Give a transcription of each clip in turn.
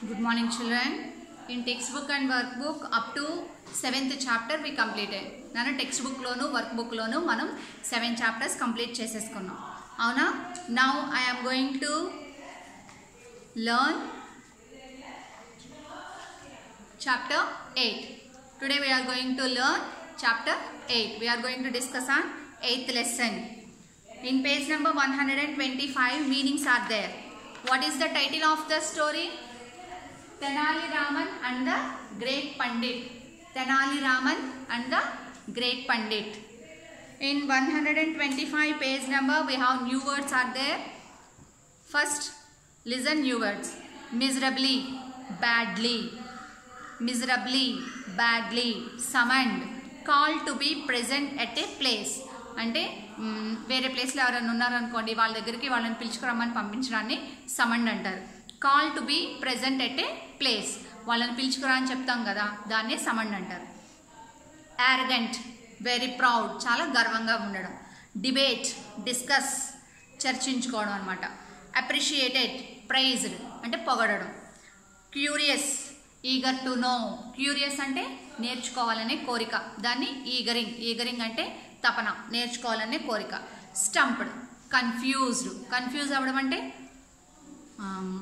Good morning, children. In textbook and workbook up to seventh chapter we completed నేను text బుక్లోను work బుక్లోను మనం seven chapters complete చేసేసుకున్నాం అవునా now I'm going to learn chapter eight today we are going to learn chapter 8 we are going to discuss on 8th lesson in page number 125 meanings are there what is the title of the story tenali raman and the great pandit tenali raman and the great pandit in 125 page number we have new words are there first listen new words miserably badly miserably, badly, summoned, called to be present at a place. అంటే మ్, వేరే ప్లేస్లో ఎవరైనా ఉన్నారనుకోండి వాళ్ళ దగ్గరికి వాళ్ళని పిలుచుకురమ్మని పంపించడాన్ని సమండ్ అంటారు call to be present at a place వాళ్ళని పిలుచుకురా అని చెప్తాం కదా దాన్నే సమండ్ అంటారు యారగెంట్ వెరీ ప్రౌడ్ చాలా గర్వంగా ఉండడం డిబేట్ డిస్కస్ చర్చించుకోవడం అనమాట అప్రిషియేటెడ్ ప్రైజ్డ్ అంటే పొగడడం curious eager to know curious అంటే నేర్చుకోవాలనే కోరిక దాన్ని ఈగరింగ్ ఈగరింగ్ అంటే తపన నేర్చుకోవాలనే కోరిక స్టంప్డ్ కన్ఫ్యూజ్డ్ కన్ఫ్యూజ్ అవ్వడం అంటే ఆమ్,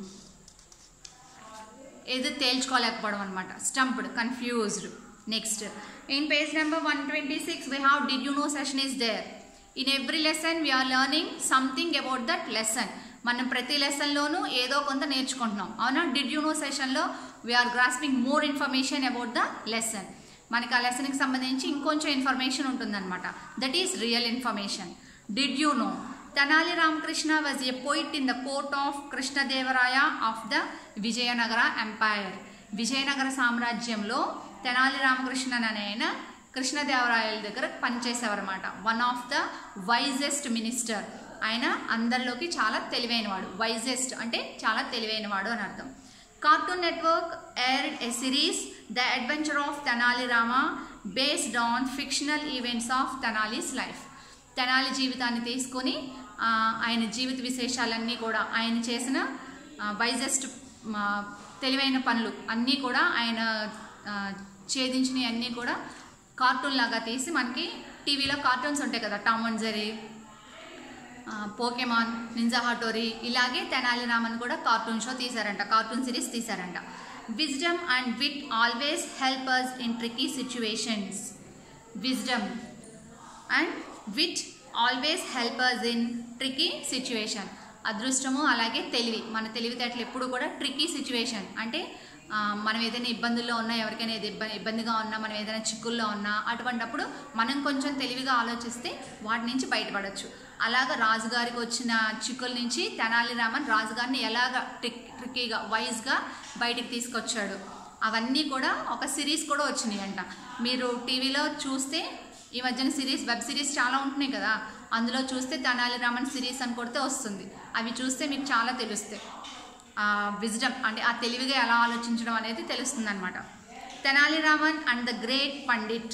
ఏదో తేల్చుకోలేకపోవడం అనమాట stumped confused next in page number one twenty six we have did you know session is there in every lesson we are learning something about that lesson మనం ప్రతి లెసన్లోనూ ఏదో కొంత నేర్చుకుంటున్నాం అవునా డిడ్ యూ నో సెషన్లో we are grasping more information about the lesson మనకి ఆ లెసన్కి సంబంధించి ఇంకొంచెం ఇన్ఫర్మేషన్ ఉంటుందన్నమాట that is real information did you know Tenali Ramakrishna was a poet in the court of Krishnadevaraya of the Vijayanagara empire Vijayanagara సామ్రాజ్యంలో తెనాలి రామకృష్ణన్ అనే ఆయన కృష్ణదేవరాయల దగ్గర పనిచేసేవారన్నమాట one of the wisest minister ఆయన అందరిలోకి చాలా తెలివైనవాడు వైజెస్ట్ అంటే చాలా తెలివైనవాడు అని అర్థం cartoon network aired a series the adventure of Tenali Rama based on fictional events of Tenali's life Tenali జీవితాన్ని తీసుకొని ఆ, ఆయన జీవిత విశేషాలన్నీ కూడా ఆయన చేసిన వైజెస్ట్ తెలివైన పనులు అన్నీ కూడా ఆయన ఆ, ఛేదించినవి అన్నీ కూడా కార్టూన్ లాగా తీసి మనకి టీవీలో కార్టూన్స్ ఉంటాయి కదా టామ్ అండ్ జెరీ ఆ, పోకెమాన్ నింజా హాటోరీ ఇలాగే తెనాలి రామన్ కూడా కార్టూన్ షో తీశారంట కార్టూన్ సిరీస్ తీశారంట wisdom and wit always help us in tricky situations wisdom and wit always help us in tricky situation అదృష్టము అలాగే తెలివి మన తెలివితేటలు ఎప్పుడు కూడా ట్రికీ సిచ్యువేషన్ అంటే ఆ, మనం ఏదైనా ఇబ్బందుల్లో ఉన్నా ఎవరికైనా ఏది ఇబ్బంది ఇబ్బందిగా ఉన్నా మనం ఏదైనా చిక్కుల్లో ఉన్నా అటువంటప్పుడు మనం కొంచెం తెలివిగా ఆలోచిస్తే వాటి నుంచి బయటపడవచ్చు అలాగ రాజుగారికి వచ్చిన చిక్కుల నుంచి తెనాలి రామన్ రాజుగారిని ఎలాగ ట్రిక్ ట్రిక్కీగా వైజ్గా బయటికి తీసుకొచ్చాడు అవన్నీ కూడా ఒక సిరీస్ కూడా వచ్చినాయి అంట మీరు టీవీలో చూస్తే ఈ మధ్యన సిరీస్ వెబ్ సిరీస్ చాలా ఉంటున్నాయి కదా అందులో చూస్తే తెనాలి రామన్ సిరీస్ అని కొడితే వస్తుంది అవి చూస్తే మీకు చాలా తెలుస్తాయి ఆ విజ్డమ్ అంటే ఆ తెలివిగా ఎలా ఆలోచించడం అనేది తెలుస్తుంది అనమాట Tenali Raman and the great pandit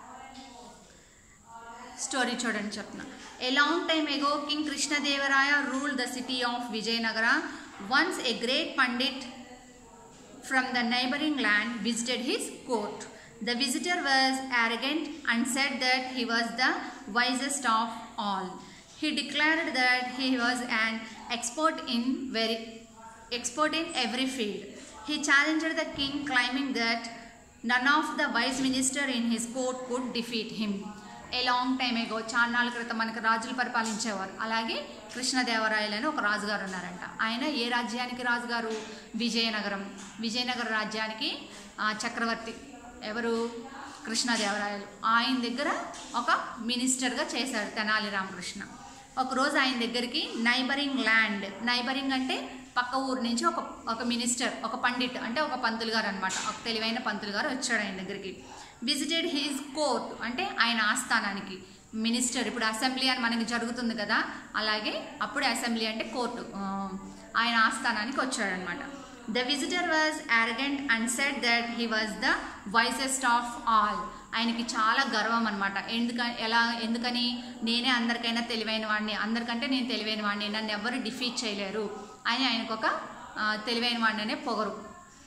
story చూడండి చెప్తున్నా a long time ago king Krishnadevaraya rule the city of Vijayanagara once a great pandit from the neighboring land visited his court. The visitor was arrogant and said that he was the wisest of all. He declared that he was an expert in very expert in every field. He challenged the king, claiming that none of the wise minister in his court could defeat him. A long time ago చాన్నాళ్ళ క్రితం మనకు రాజులు పరిపాలించేవారు అలాగే కృష్ణదేవరాయలు అని ఒక రాజుగారు ఉన్నారంట ఆయన ఏ రాజ్యానికి రాజుగారు విజయనగరం విజయనగర రాజ్యానికి ఆ, చక్రవర్తి ఎవరు కృష్ణదేవరాయలు ఆయన దగ్గర ఒక మినిస్టర్గా చేశాడు తెనాలి రామకృష్ణ ఒకరోజు ఆయన దగ్గరికి నైబరింగ్ ల్యాండ్ నైబరింగ్ అంటే పక్క ఊరు నుంచి ఒక ఒక మినిస్టర్ ఒక పండిట్ అంటే ఒక పంతులు గారు అనమాట ఒక తెలివైన పంతులు గారు వచ్చాడు ఆయన దగ్గరికి విజిటెడ్ హీజ్ కోర్ట్ అంటే ఆయన ఆస్థానానికి మినిస్టర్ ఇప్పుడు అసెంబ్లీ అని మనకి జరుగుతుంది కదా అలాగే అప్పుడే అసెంబ్లీ అంటే కోర్టు ఆ, ఆయన ఆస్థానానికి వచ్చాడనమాట the visitor was arrogant and said that he was the wisest of all ఆయనకి చాలా గర్వం అనమాట ఎందుక ఎలా ఎందుకని నేనే అందరికైనా తెలివైన వాడిని అందరికంటే నేను తెలివైన వాడిని నన్ను ఎవరు డిఫీట్ చేయలేరు అని ఆయనకు ఒక ఆ, తెలివైన వాడిని అనే పొగరు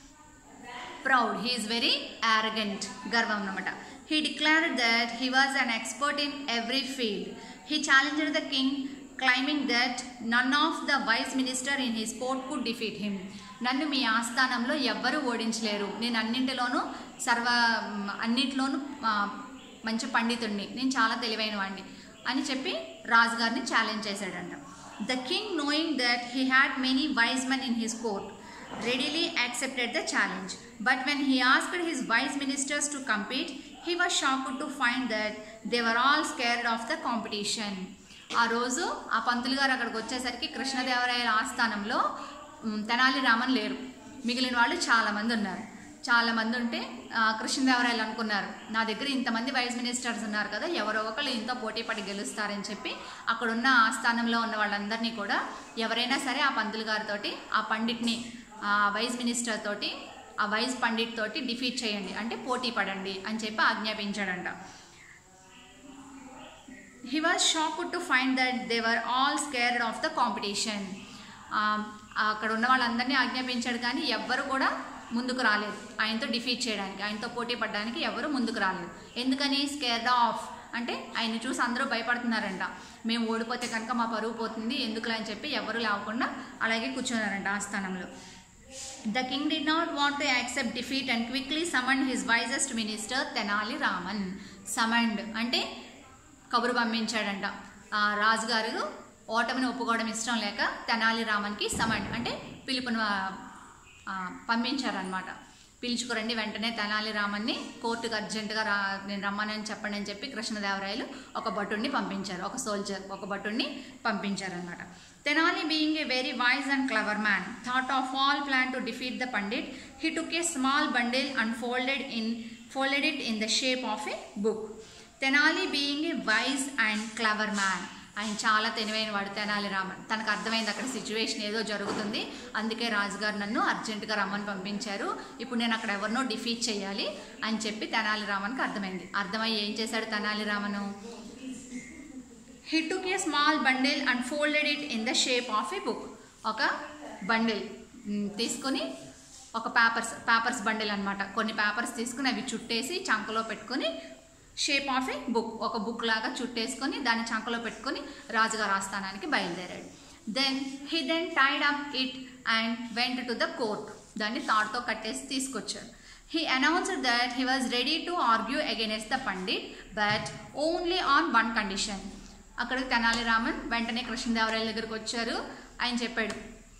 ప్రౌడ్ హీఈస్ వెరీ arrogant గర్వం అనమాట he declared that he was an expert in every field he challenged the king claiming that none of the wise minister in his court could defeat him నన్ను మీ ఆస్థానంలో ఎవ్వరూ ఓడించలేరు నేను అన్నింటిలోనూ సర్వ అన్నింటిలోనూ ఆ, మంచి పండితుడిని నేను చాలా తెలివైన వాడిని అని చెప్పి రాజుగారిని ఛాలెంజ్ చేశాడంట the king knowing that he had many wise men in his court readily accepted the challenge. But when he asked his wise ministers to compete, he was shocked to find that they were all scared of the competition. ఆ రోజు ఆ పంతులు గారు అక్కడికి వచ్చేసరికి కృష్ణదేవరాయల ఆస్థానంలో మ్, తెనాలి రామన్ లేరు మిగిలిన వాళ్ళు చాలామంది ఉన్నారు చాలామంది ఉంటే ఆ, కృష్ణదేవరాయలు అనుకున్నారు నా దగ్గర ఇంతమంది వైస్ మినిస్టర్స్ ఉన్నారు కదా ఎవరో ఒకళ్ళు ఇంత పోటీ పడి గెలుస్తారని చెప్పి అక్కడున్న ఆస్థానంలో ఉన్న వాళ్ళందరినీ కూడా ఎవరైనా సరే ఆ పంతులు గారితోటి ఆ పండిట్ని ఆ వైస్ మినిస్టర్ తోటి ఆ వైస్ పండిట్ తోటి డిఫీట్ చేయండి అంటే పోటీ పడండి అని చెప్పి ఆజ్ఞాపించాడంట he was shocked to find that they were all scared of the competition అక్కడ ఉన్న వాళ్ళందరినీ ఆజ్ఞాపించాడు కానీ ఎవ్వరు కూడా ముందుకు రాలేదు ఆయనతో డిఫీట్ చేయడానికి ఆయనతో పోటీ పడడానికి ఎవరు ముందుకు రాలేదు ఎందుకని స్కేర్డ్ ఆఫ్ అంటే ఆయన చూసి అందరూ భయపడుతున్నారంట మేము ఓడిపోతే కనుక మా పరువు పోతుంది ఎందుకులా అని చెప్పి ఎవరు లేకుండా అలాగే కూర్చున్నారంట ఆ స్థానంలో The king did not want to accept defeat and quickly summoned his wisest minister Tenali Raman. Summoned అంటే కబురు పంపించాడంట ఆ రాజుగారు ఓటమిని ఒప్పుకోవడం ఇష్టం లేక తెనాలి రామన్కి సమన్ అంటే పిలుపును ఆ, పంపించారనమాట పిలుచుకురండి వెంటనే తెనాలి రామన్ని కోర్టుకు అర్జెంటుగా రా నేను రమ్మనని చెప్పండి అని చెప్పి కృష్ణదేవరాయలు ఒక భటుడిని పంపించారు ఒక సోల్జర్ ఒక భటుడిని పంపించారనమాట Tenali being a very wise and clever man thought of all plan to defeat the pandit he took a small bundle and folded in folded it in the shape of a book Tenali being a wise and clever man ఆయన చాలా తెలివైన వాడు తెనాలి రామన్ తనకు అర్థమైంది అక్కడ situation ఏదో జరుగుతుంది అందుకే రాజుగారు నన్ను అర్జెంటుగా రమ్మని పంపించారు ఇప్పుడు నేను అక్కడ ఎవరినో డిఫీట్ చేయాలి అని చెప్పి తెనాలి రామన్కి అర్థమైంది అర్థమై ఏం చేశాడు తెనాలి రామను he took a small bundle and folded it in the shape of a book ఒక బండిల్ తీసుకొని ఒక పేపర్స్ పేపర్స్ బండిల్ అనమాట కొన్ని పేపర్స్ తీసుకుని అవి చుట్టేసి చంకలో పెట్టుకొని షేప్ ఆఫ్ ఏ బుక్ ఒక బుక్ లాగా చుట్టేసుకొని దాన్ని చంకలో పెట్టుకొని రాజుగారి ఆస్థానానికి బయలుదేరాడు then he then tied up it and went to the court దాన్ని తాడుతో కట్టేసి తీసుకొచ్చాడు he announced that he was ready to argue against the pandit but only on one condition అక్కడికి తెనాలి రామన్ వెంటనే కృష్ణదేవరాయల దగ్గరికి వచ్చారు ఆయన చెప్పాడు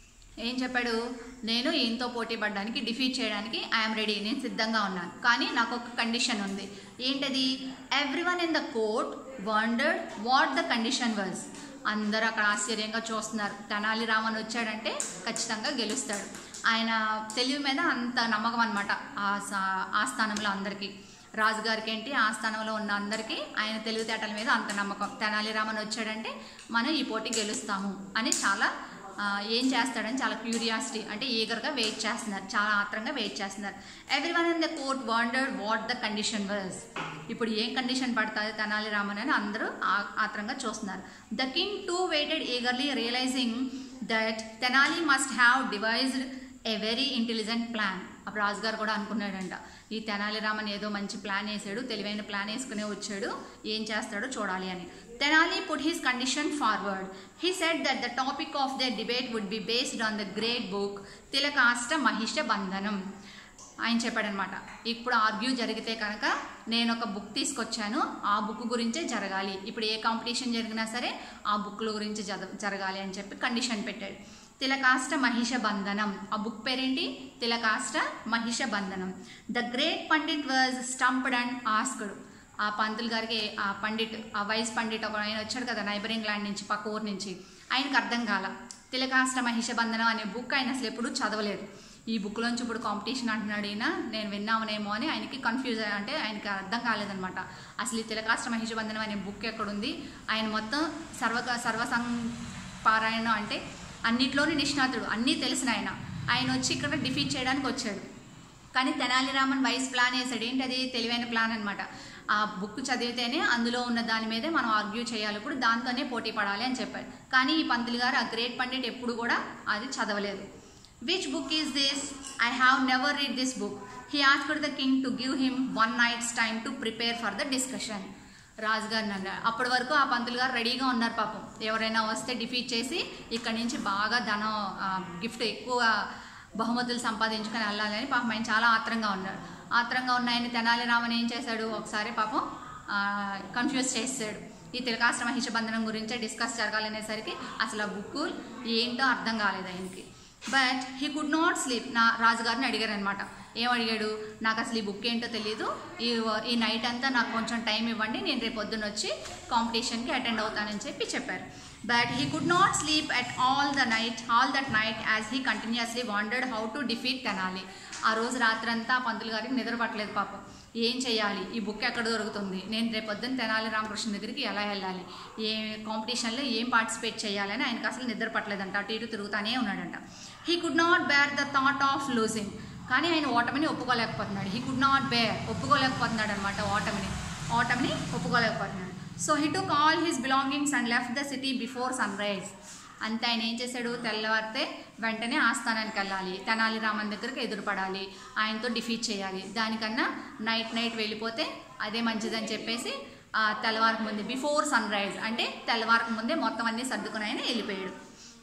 ఏం చెప్పాడు నేను ఈయనతో పోటీ పడడానికి డిఫీట్ చేయడానికి ఐఎమ్ రెడీ నేను సిద్ధంగా ఉన్నాను కానీ నాకు ఒక కండిషన్ ఉంది ఏంటది everyone in the court wondered what the condition was అందరూ అక్కడ ఆశ్చర్యంగా చూస్తున్నారు తెనాలి రామన్ వచ్చాడంటే ఖచ్చితంగా గెలుస్తాడు ఆయన తెలివి మీద అంత నమ్మకం అనమాట ఆ సా- ఆస్థానంలో అందరికీ రాజుగారికి ఏంటి ఆస్థానంలో ఉన్న అందరికీ ఆయన తెలివితేటల మీద అంత నమ్మకం తెనాలి రామన్ వచ్చాడంటే మనం ఈ పోటీ గెలుస్తాము అని చాలా ఆ, ఏం చేస్తాడని చాలా క్యూరియాసిటీ అంటే ఈగర్గా వెయిట్ చేస్తున్నారు చాలా ఆత్రంగా వెయిట్ చేస్తున్నారు everyone in the court wondered what the condition was ఇప్పుడు ఏం కండిషన్ పడుతుంది తెనాలి రామన్ అని అందరూ ఆ- ఆత్రంగా చూస్తున్నారు the king too waited eagerly realising that Tenali must have devised a very intelligent plan అప్పుడు రాజుగారు కూడా అనుకున్నాడంట ఈ తెనాలి రామన్ ఏదో మంచి ప్లాన్ వేసాడు తెలివైన ప్లాన్ వేసుకునే వచ్చాడు ఏం చేస్తాడో చూడాలి అని Tenali put his condition forward he set that the topic of the debate would be based on the great book Tilakashta Mahisha Bandhanam ఆయన చెప్పాడనమాట ఇప్పుడు ఆర్గ్యూ జరిగితే కనుక నేను ఒక బుక్ తీసుకొచ్చాను ఆ బుక్ గురించే జరగాలి ఇప్పుడు ఏ కాంపిటీషన్ జరిగినా సరే ఆ బుక్ల గురించి జర- జరగాలి అని చెప్పి కండిషన్ పెట్టాడు తిలకాష్ట మహిష బంధనం ఆ బుక్ పేరేంటి Tilakashta Mahisha Bandhanam the great pandit was stumped and asked ఆ పంతులు గారికి ఆ పండిట్ ఆ వైస్ పండిట్ ఒక ఆయన వచ్చాడు కదా నైబరింగ్ ల్యాండ్ నుంచి పక్క ఊరు నుంచి ఆయనకు అర్థం కాల తిలకాష్ట మహిష బంధనం అనే బుక్ ఆయన అసలు ఎప్పుడూ చదవలేదు ఈ బుక్లోంచి ఇప్పుడు కాంపిటీషన్ అంటున్నాడు ఈయన నేను విన్నామనేమో అని ఆయనకి కన్ఫ్యూజ్ అంటే ఆయనకి అర్థం కాలేదనమాట అసలు ఈ తిలకాష్ట మహిష బంధనం అనే బుక్ ఎక్కడుంది ఆయన మొత్తం సర్వ సర్వసం పారాయణం అంటే అన్నిట్లోని నిష్ణాతుడు అన్నీ తెలిసిన ఆయన ఆయన వచ్చి ఇక్కడ డిఫీట్ చేయడానికి వచ్చాడు కానీ తెనాలి రామన్ వైస్ ప్లాన్ వేసాడు ఏంటి అది తెలివైన ప్లాన్ అనమాట ఆ బుక్ చదివితేనే అందులో ఉన్న దాని మీదే మనం ఆర్గ్యూ చేయాలి ఇప్పుడు దాంతోనే పోటీ పడాలి అని చెప్పాడు కానీ ఈ పంతులు గారు ఆ గ్రేట్ పండిట్ ఎప్పుడు కూడా అది చదవలేదు which book is this I have never read this book he asked the king to give him one night's time to prepare for the discussion రాజుగారిని అన్నారు అప్పటి వరకు ఆ పంతులు గారు రెడీగా ఉన్నారు పాపం ఎవరైనా వస్తే డిఫీట్ చేసి ఇక్కడ నుంచి బాగా ధనం గిఫ్ట్ ఎక్కువ బహుమతులు సంపాదించుకొని వెళ్ళాలని పాపం ఆయన చాలా ఆత్రంగా ఉన్నాడు ఆత్రంగా ఉన్న ఆయన తెనాలి రామని ఏం చేశాడు ఒకసారి పాపం కన్ఫ్యూజ్ చేసాడు ఈ తిలకాశ్ర మహిష బంధనం గురించే డిస్కస్ జరగాలనేసరికి అసలు ఆ బుక్ ఏంటో అర్థం కాలేదు ఆయనకి but he could not sleep నా రాజుగారిని అడిగారు అనమాట ఏం అడిగాడు నాకు అసలు ఈ బుక్ ఏంటో తెలియదు ఈ ఈ నైట్ అంతా నాకు కొంచెం టైం ఇవ్వండి నేను రేపు పొద్దున్న వచ్చి కాంపిటీషన్కి అటెండ్ అవుతానని చెప్పి చెప్పారు but he could not sleep at all the night all that night as he continuously wondered how to defeat Tenali ఆ రోజు రాత్రంతా పంతులు గారికి నిద్ర పట్టలేదు పాపం ఏం చేయాలి ఈ బుక్ ఎక్కడ దొరుకుతుంది నేను రేపు పొద్దున్న తెనాలి రామకృష్ణ దగ్గరికి ఎలా వెళ్ళాలి ఏ కాంపిటీషన్లో ఏం పార్టిసిపేట్ చేయాలని ఆయనకు అసలు నిద్ర పట్టలేదంట అటు ఇటు తిరుగుతానే ఉన్నాడంట he could not bear the thought of losing కానీ ఆయన ఓటమిని ఒప్పుకోలేకపోతున్నాడు హీ కుడ్ నాట్ బేర్ ఒప్పుకోలేకపోతున్నాడు అనమాట ఓటమిని ఓటమిని ఒప్పుకోలేకపోతున్నాడు so he took all his belongings and left the city before sunrise అంతే ఆయన ఏం చేశాడు తెల్లవారితే వెంటనే ఆస్థానానికి వెళ్ళాలి తెనాలి రామన్ దగ్గరికి ఎదురుపడాలి ఆయనతో డిఫీట్ చేయాలి దానికన్నా నైట్ నైట్ వెళ్ళిపోతే అదే మంచిదని చెప్పేసి ఆ, తెల్లవారికి ముందే బిఫోర్ సన్ రైజ్ అంటే తెల్లవారికి ముందే మొత్తం అన్నీ సర్దుకుని ఆయన వెళ్ళిపోయాడు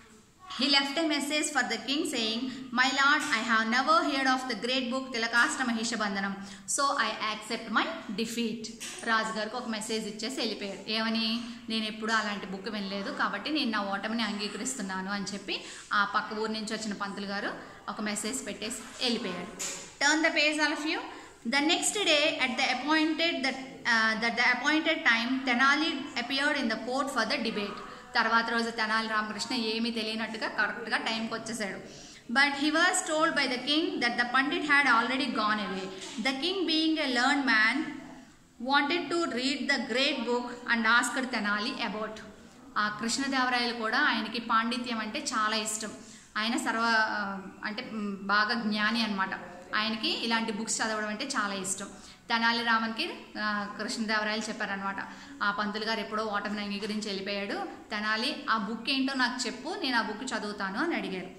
He left a message for the king saying, My lord, I have never heard of the great book Tilakastra Mahishabandhanam, so I accept my defeat. రాజుగారికి ఒక మెసేజ్ ఇచ్చేసి వెళ్ళిపోయాడు ఏమని నేను ఎప్పుడు అలాంటి బుక్ వినలేదు కాబట్టి నేను నా ఓటమిని అంగీకరిస్తున్నాను అని చెప్పి ఆ పక్క ఊరు నుంచి వచ్చిన పంతులు గారు ఒక మెసేజ్ పెట్టేసి వెళ్ళిపోయాడు turn the page all of you The next day, at the appointed that uh, that the appointed time, Tenali appeared in the court for the debate. తర్వాత రోజు తెనాలి రామకృష్ణ ఏమీ తెలియనట్టుగా కరెక్ట్గా టైంకి వచ్చేసాడు but he was told by the king that the pandit had already gone away the king being a learn man wanted to read the great book and asked Tenali about uh Krishnadevarayalu కూడా ఆయనకి పాండిత్యం అంటే చాలా ఇష్టం ఆయన సర్వ ఆ, అంటే మ్, బాగా జ్ఞాని అనమాట ఆయనకి ఇలాంటి బుక్స్ చదవడం అంటే చాలా ఇష్టం తెనాలి రామన్కి ఆ, కృష్ణదేవరాయలు చెప్పారనమాట ఆ పంతులు గారు ఎప్పుడో ఓటమిని అంగీకరించి వెళ్ళిపోయాడు తెనాలి ఆ బుక్ ఏంటో నాకు చెప్పు నేను ఆ బుక్ చదువుతాను అని అడిగారు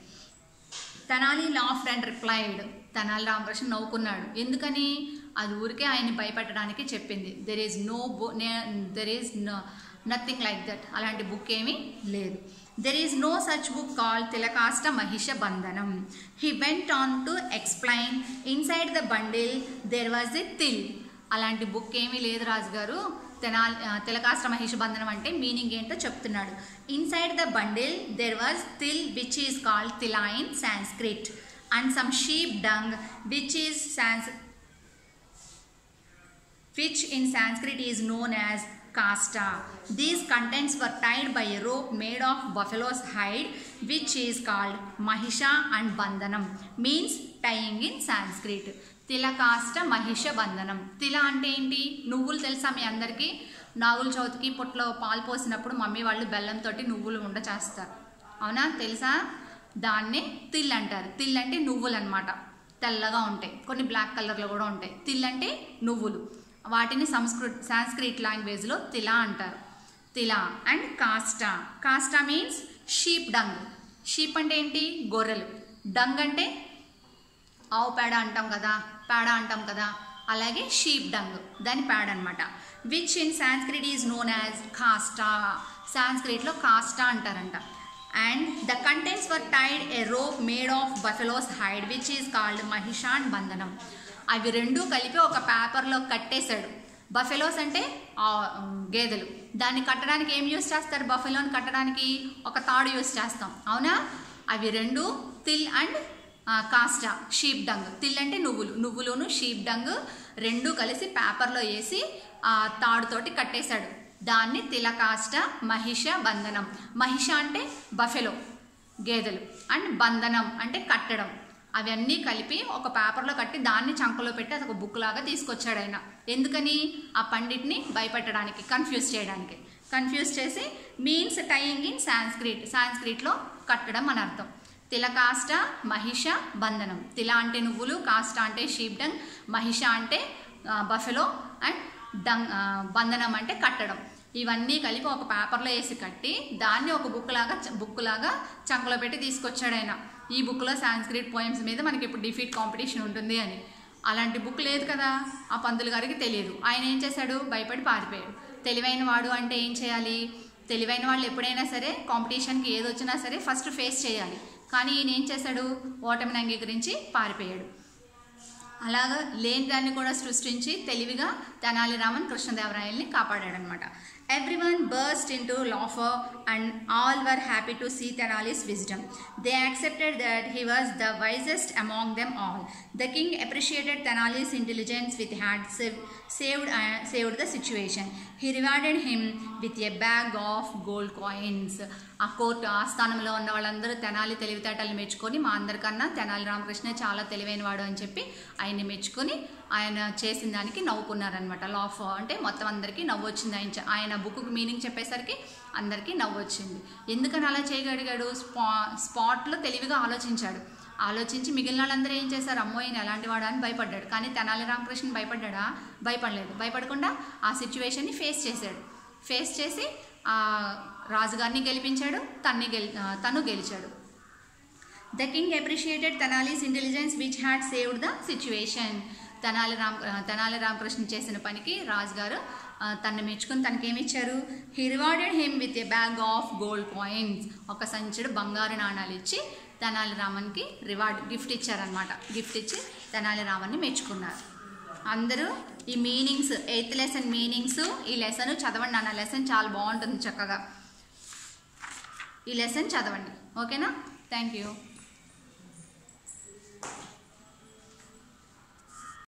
Tenali laughed and replied Tenali Ramakrishna నవ్వుకున్నాడు ఎందుకని అది ఊరికే ఆయన్ని భయపెట్టడానికి చెప్పింది దెర్ ఈజ్ నో బు there is nothing like that అలాంటి బుక్ ఏమీ లేదు there is no such book call Tilakashta Mahisha Bandhanam he went on to explain inside the bundle there was a til అలాంటి బుక్ ఏమీ లేదు రాజుగారు తెనాలి తిలకాష్ట మహిష బంధనం అంటే మీనింగ్ ఏంటో చెప్తున్నాడు inside the bundle there was til which is called tila in Sanskrit and some sheep dung which is సాన్స్ which in Sanskrit is known as kasta. These contents were tied by a rope made of buffalo's hide, which is called mahisha and bandhanam, means tying in Sanskrit. Tilakashta Mahisha Bandhanam తిల అంటే ఏంటి నువ్వులు తెలుసా మీ అందరికీ నాగుల చవితికి పుట్లో పాలు పోసినప్పుడు మమ్మీ వాళ్ళు బెల్లంతో నువ్వులు ఉండ చేస్తారు అవునా తెలుసా దాన్నే తిల్ అంటారు తిల్ అంటే నువ్వులు అనమాట తెల్లగా ఉంటాయి కొన్ని బ్లాక్ కలర్లో కూడా ఉంటాయి తిల్ అంటే నువ్వులు వాటిని సంస్కృత్ సాంస్క్రిట్ లాంగ్వేజ్లో తిలా అంటారు tila and kashta kashta means sheep dung sheep అంటే ఏంటి గొర్రెలు డంగ్ అంటే ఆవు పేడ అంటాం కదా పేడ అంటాం కదా అలాగే షీప్ డంగ్ దాని పేడ అనమాట which in Sanskrit is known as kashta సాంస్క్రిట్లో కాస్టా అంటారంట and the contents were tied a rope made of buffaloes hide which is called mahishan bandhanam అవి రెండు కలిపి ఒక పేపర్లో కట్టేశాడు బఫెలోస్ అంటే ఆ, ఉమ్, గేదెలు దాన్ని కట్టడానికి ఏం యూస్ చేస్తారు బఫెలోని కట్టడానికి ఒక తాడు యూస్ చేస్తాం అవునా అవి రెండు తిల్ అండ్ ఆ, కాస్టా షీప్ డంగ్ తిల్ అంటే నువ్వులు నువ్వులును షీప్ డంగ్ రెండు కలిసి పేపర్లో వేసి ఆ తాడుతోటి కట్టేశాడు దాన్ని తిలకాష్ట మహిష బంధనం మహిష అంటే బఫెలో గేదెలు అండ్ బంధనం అంటే కట్టడం అవన్నీ కలిపి ఒక పేపర్లో కట్టి దాన్ని చంకలో పెట్టి అది ఒక బుక్ లాగా తీసుకొచ్చాడు ఆయన ఎందుకని ఆ పండిట్ని భయపెట్టడానికి కన్ఫ్యూజ్ చేయడానికి కన్ఫ్యూజ్ చేసి మీన్స్ టైయింగ్ ఇన్ సాంస్క్రిట్ సాంస్క్రిట్లో కట్టడం అని అర్థం తిలకాష్ట మహిష బంధనం తిల అంటే నువ్వులు కాష్ట అంటే షీప్ డంగ్ మహిష అంటే బఫెలో అండ్ డంగ్ ఆ, బంధనం అంటే కట్టడం ఇవన్నీ కలిపి ఒక పేపర్లో వేసి కట్టి దాన్ని ఒక బుక్ లాగా బుక్ లాగా చంకలో పెట్టి తీసుకొచ్చాడు ఆయన ఈ బుక్లో సాంస్క్రిట్ పోయమ్స్ మీద మనకి ఇప్పుడు డిఫీట్ కాంపిటీషన్ ఉంటుంది అని అలాంటి బుక్ లేదు కదా ఆ పంతులు గారికి తెలియదు ఆయన ఏం చేశాడు భయపడి పారిపోయాడు తెలివైన వాడు అంటే ఏం చేయాలి తెలివైన వాళ్ళు ఎప్పుడైనా సరే కాంపిటీషన్కి ఏది వచ్చినా సరే ఫస్ట్ ఫేస్ చేయాలి కానీ ఈయన ఏం చేశాడు ఓటమిని అంగీకరించి పారిపోయాడు అలాగా లేని దాన్ని కూడా సృష్టించి తెలివిగా తెనాలి రామన్ కృష్ణదేవరాయల్ని కాపాడాడనమాట every one burst into laughter and all were happy to see Tenali's wisdom they accepted that he was the wisest among them all the king appreciated Tenali's intelligence with had saved saved the situation he rewarded him with a bag of gold coins ఆ court ఆస్థానంలో ఉన్న వాళ్ళందరూ తెనాలి తెలివితేటలు మెచ్చుకొని మా అందరికన్నా తెనాలి రామకృష్ణ చాలా తెలివైనవాడు అని చెప్పి ఆయన్ని మెచ్చుకొని ఆయన చేసిన దానికి నవ్వుకున్నారనమాట లాఫ్ అంటే మొత్తం అందరికీ నవ్వు వచ్చింది ఆయన చె- ఆయన బుక్కు మీనింగ్ చెప్పేసరికి అందరికీ నవ్వు వచ్చింది ఎందుకని అలా చేయగలిగాడు స్పా స్పాట్లో తెలివిగా ఆలోచించాడు ఆలోచించి మిగిలిన వాళ్ళందరూ ఏం చేశారు అమ్మో ఈయన ఎలాంటి వాడా అని భయపడ్డాడు కానీ తెనాలి రామకృష్ణ భయపడ్డాడా భయపడలేదు భయపడకుండా ఆ సిచ్యువేషన్ని ఫేస్ చేశాడు ఫేస్ చేసి ఆ రాజుగారిని గెలిపించాడు తన్ని గెలి ఆ, తను గెలిచాడు the king appreciated Tenali's intelligence which had saved the situation Tenali Ram ఆ, తెనాలి రామకృష్ణ చేసిన పనికి రాజుగారు ఆ, తన్ని మెచ్చుకుని తనకేమిచ్చారు he rewarded him with a bag of gold coins ఒక సంచుడు బంగారు నాణాలు ఇచ్చి తెనాలి రామన్కి రివార్డ్ గిఫ్ట్ ఇచ్చారనమాట గిఫ్ట్ ఇచ్చి తెనాలి రామన్ని మెచ్చుకున్నారు అందరూ ఈ మీనింగ్స్ ఎయిత్ లెసన్ మీనింగ్స్ ఈ లెసన్ చదవండి అన్న లెసన్ చాలా బాగుంటుంది చక్కగా ఈ లెసన్ చదవండి ఓకేనా థ్యాంక్ యూ